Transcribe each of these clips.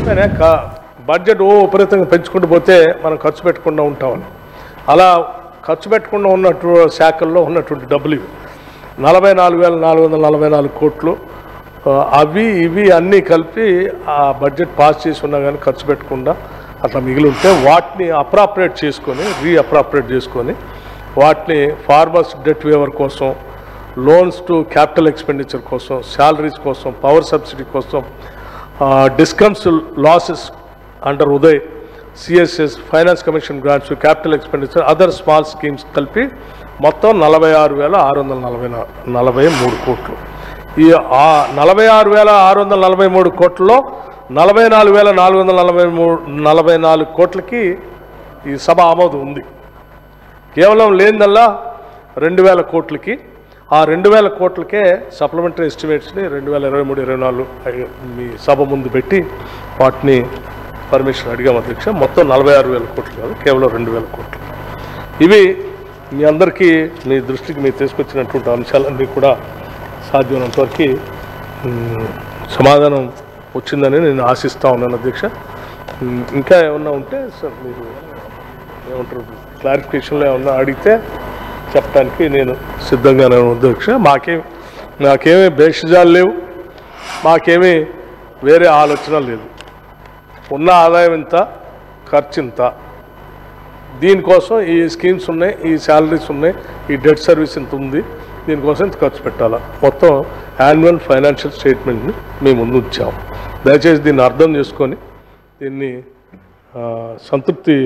చెప్పానే కా బడ్జెట్ ఓ విపరీతంగా పెంచుకుంటూ పోతే మనం ఖర్చు పెట్టకుండా ఉంటామని అలా ఖర్చు పెట్టకుండా ఉన్నట్టు శాఖల్లో ఉన్నటువంటి డబ్బులు ఇవి నలభై నాలుగు వేల నాలుగు వందల నలభై నాలుగు కోట్లు ఆ, అవి ఇవి అన్నీ కలిపి ఆ బడ్జెట్ పాస్ చేసి ఉన్నా కానీ ఖర్చు పెట్టకుండా అట్లా మిగిలి ఉంటే వాటిని అప్రాపరేట్ చేసుకొని రీ అప్రాపరేట్ చేసుకొని వాటిని ఫార్మర్స్ డెట్ వేవర్ కోసం లోన్స్ టు క్యాపిటల్ ఎక్స్పెండిచర్ కోసం శాలరీస్ కోసం పవర్ సబ్సిడీ కోసం discoms losses under Uday CSS finance commission grants capital expenditure other small schemes కలిపి మొత్తం నలభై ఆరు వేల ఆరు వందల నలభై నా- నలభై మూడు కోట్లు ఈ ఆ నలభై ఆరు వేల ఆరు వందల నలభై మూడు కోట్లలో నలభై నాలుగు వేల నాలుగు వందల నలభై మూడు నలభై నాలుగు కోట్లకి ఈ సభ ఆమోదం ఉంది కేవలం లేనిదల్లా రెండు వేల కోట్లకి ఆ రెండు వేల కోట్లకే సప్లిమెంటరీ ఎస్టిమేట్స్ని రెండు వేల ఇరవై మూడు ఇరవై నాలుగు ఐ- మీ సభ ముందు పెట్టి వాటిని పర్మిషన్ అడిగాం అధ్యక్ష మొత్తం నలభై ఆరు వేల కోట్లు కాదు కేవలం రెండు వేల కోట్లు ఇవి మీ అందరికీ మీ దృష్టికి మీరు తీసుకొచ్చినటువంటి అంశాలన్నీ కూడా సాధ్యమైనంత వరకు మ్, సమాధానం వచ్చిందని నేను ఆశిస్తా ఉన్నాను అధ్యక్ష మ్, ఇంకా ఏమన్నా ఉంటే సార్ మీరు ఏమంటారు క్లారిఫికేషన్లో ఏమన్నా అడిగితే చెప్పడానికి నేను సిద్ధంగానే ఉన్నాను అధ్యక్ష మాకేం నాకేమీ భేషజాలు లేవు మాకేమీ వేరే ఆలోచన లేదు ఉన్న ఆదాయం ఇంత ఖర్చు ఇంత దీనికోసం ఈ స్కీమ్స్ ఉన్నాయి ఈ శాలరీస్ ఉన్నాయి ఈ డెట్ సర్వీస్ ఇంత ఉంది దీనికోసం ఇంత ఖర్చు పెట్టాలా మొత్తం యాన్యువల్ ఫైనాన్షియల్ స్టేట్మెంట్ని మేము ముందు ఉంచాము దయచేసి దీన్ని అర్థం చేసుకొని దీన్ని ఆ, సంతృప్తి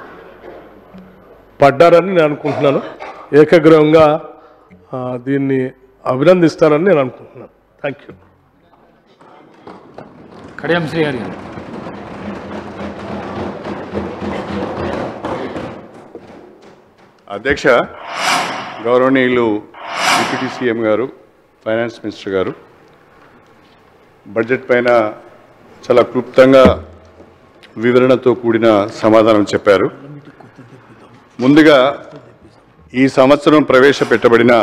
పడ్డారని నేను అనుకుంటున్నాను ఏకగ్రహంగా ఆ, దీన్ని అభినందిస్తారని నేను అనుకుంటున్నాను థ్యాంక్ యూ కడియం శ్రీహరి గారు అధ్యక్ష గౌరవనీయులు డిప్యూటీ సీఎం గారు ఫైనాన్స్ మినిస్టర్ గారు బడ్జెట్ పైన చాలా క్లుప్తంగా వివరణతో కూడిన సమాధానం చెప్పారు ముందుగా ఈ సంవత్సరం ప్రవేశపెట్టబడిన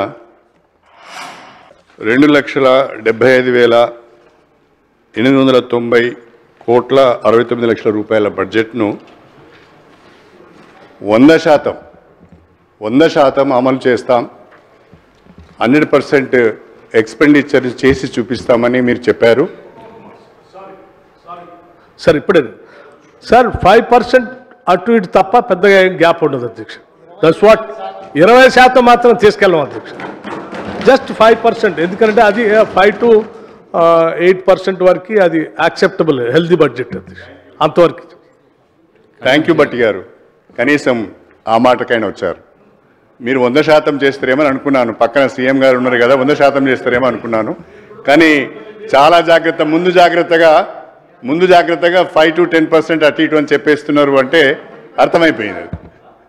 రెండు లక్షల డెబ్బై ఐదు వేల ఎనిమిది వందల తొంభై కోట్ల అరవై తొమ్మిది లక్షల రూపాయల బడ్జెట్ను వంద శాతం వంద శాతం అమలు చేస్తాం హండ్రెడ్ పర్సెంట్ ఎక్స్పెండిచర్ చేసి చూపిస్తామని మీరు చెప్పారు సార్ ఇప్పుడే సార్ ఫైవ్ పర్సెంట్ అటు ఇటు తప్ప పెద్దగా ఏం గ్యాప్ ఉండదు అధ్యక్ష దట్స్ వాట్ ఇరవై శాతం మాత్రం తీసుకెళ్ళాం అధ్యక్ష జస్ట్ ఫైవ్ పర్సెంట్ ఎందుకంటే అది ఫైవ్ టు ఎయిట్ పర్సెంట్ వరకు అది యాక్సెప్టబుల్ హెల్దీ బడ్జెట్ అధ్యక్ష అంతవరకు థ్యాంక్ యూ భట్టి గారు కనీసం ఆ మాటకైనా వచ్చారు మీరు వంద శాతం చేస్తారేమో అని అనుకున్నాను పక్కన సీఎం గారు ఉన్నారు కదా వంద శాతం చేస్తారేమో అనుకున్నాను కానీ చాలా జాగ్రత్త ముందు జాగ్రత్తగా ముందు జాగ్రత్తగా ఫైవ్ టు టెన్ పర్సెంట్ అటు ఇటు అని చెప్పేస్తున్నారు అంటే అర్థమైపోయింది అది.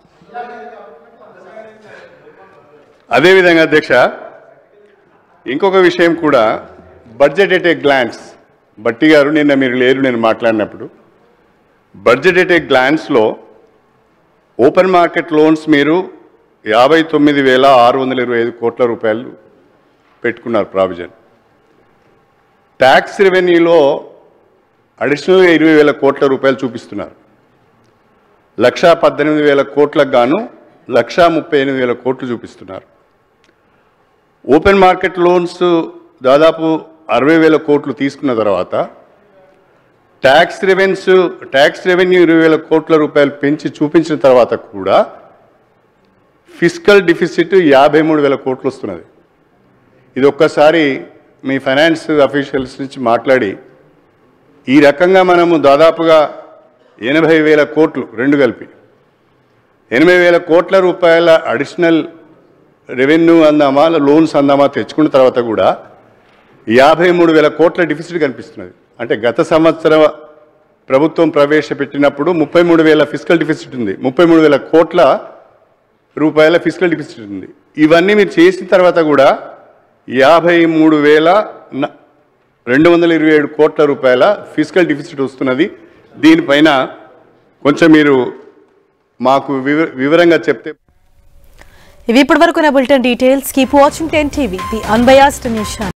అదేవిధంగా అధ్యక్ష ఇంకొక విషయం కూడా బడ్జెట్ ఎట్ ఏ గ్లాన్స్ బట్టి గారు నిన్న మీరు లేరు నేను మాట్లాడినప్పుడు బడ్జెట్ ఎట్ ఏ గ్లాన్స్లో ఓపెన్ మార్కెట్ లోన్స్ మీరు యాభై తొమ్మిది వేల ఆరు వందల ఇరవై ఐదు కోట్ల రూపాయలు పెట్టుకున్నారు ప్రావిజన్ ట్యాక్స్ రెవెన్యూలో అడిషనల్గా ఇరవై వేల కోట్ల రూపాయలు చూపిస్తున్నారు లక్షా పద్దెనిమిది వేల కోట్లకు గాను లక్షా ముప్పై ఎనిమిది వేల కోట్లు చూపిస్తున్నారు ఓపెన్ మార్కెట్ లోన్స్ దాదాపు అరవై వేల కోట్లు తీసుకున్న తర్వాత ట్యాక్స్ రెవెన్యూస్ ట్యాక్స్ రెవెన్యూ ఇరవై వేల కోట్ల రూపాయలు పెంచి చూపించిన తర్వాత కూడా ఫిజికల్ డిఫిసిట్ యాభై మూడు వేల కోట్లు వస్తున్నది ఇది ఒక్కసారి మీ ఫైనాన్స్ అఫీషియల్స్ నుంచి మాట్లాడి ఈ రకంగా మనము దాదాపుగా ఎనభై వేల కోట్లు రెండు కలిపి ఎనభై వేల కోట్ల రూపాయల అడిషనల్ రెవెన్యూ అందామా లోన్స్ అందామా తెచ్చుకున్న తర్వాత కూడా యాభై మూడు వేల కోట్ల డిఫిసిట్ కనిపిస్తున్నది అంటే గత సంవత్సరం ప్రభుత్వం ప్రవేశపెట్టినప్పుడు ముప్పై మూడు వేల ఫిజికల్ డిఫిసిట్ ఉంది ముప్పై మూడు వేల కోట్ల రూపాయల ఫిజికల్ డిఫిసిట్ ఉంది ఇవన్నీ మీరు చేసిన తర్వాత కూడా యాభై మూడు వేల న- రెండు వందల ఇరవై ఏడు కోట్ల రూపాయల ఫిజికల్ డిఫిసిట్ వస్తున్నది దీనిపైన కొంచెం మీరు మాకు వివ వివరంగా చెప్తే ఇవి ఇప్పటి వరకు bulletin details keep watching ten TV the unbiased news channel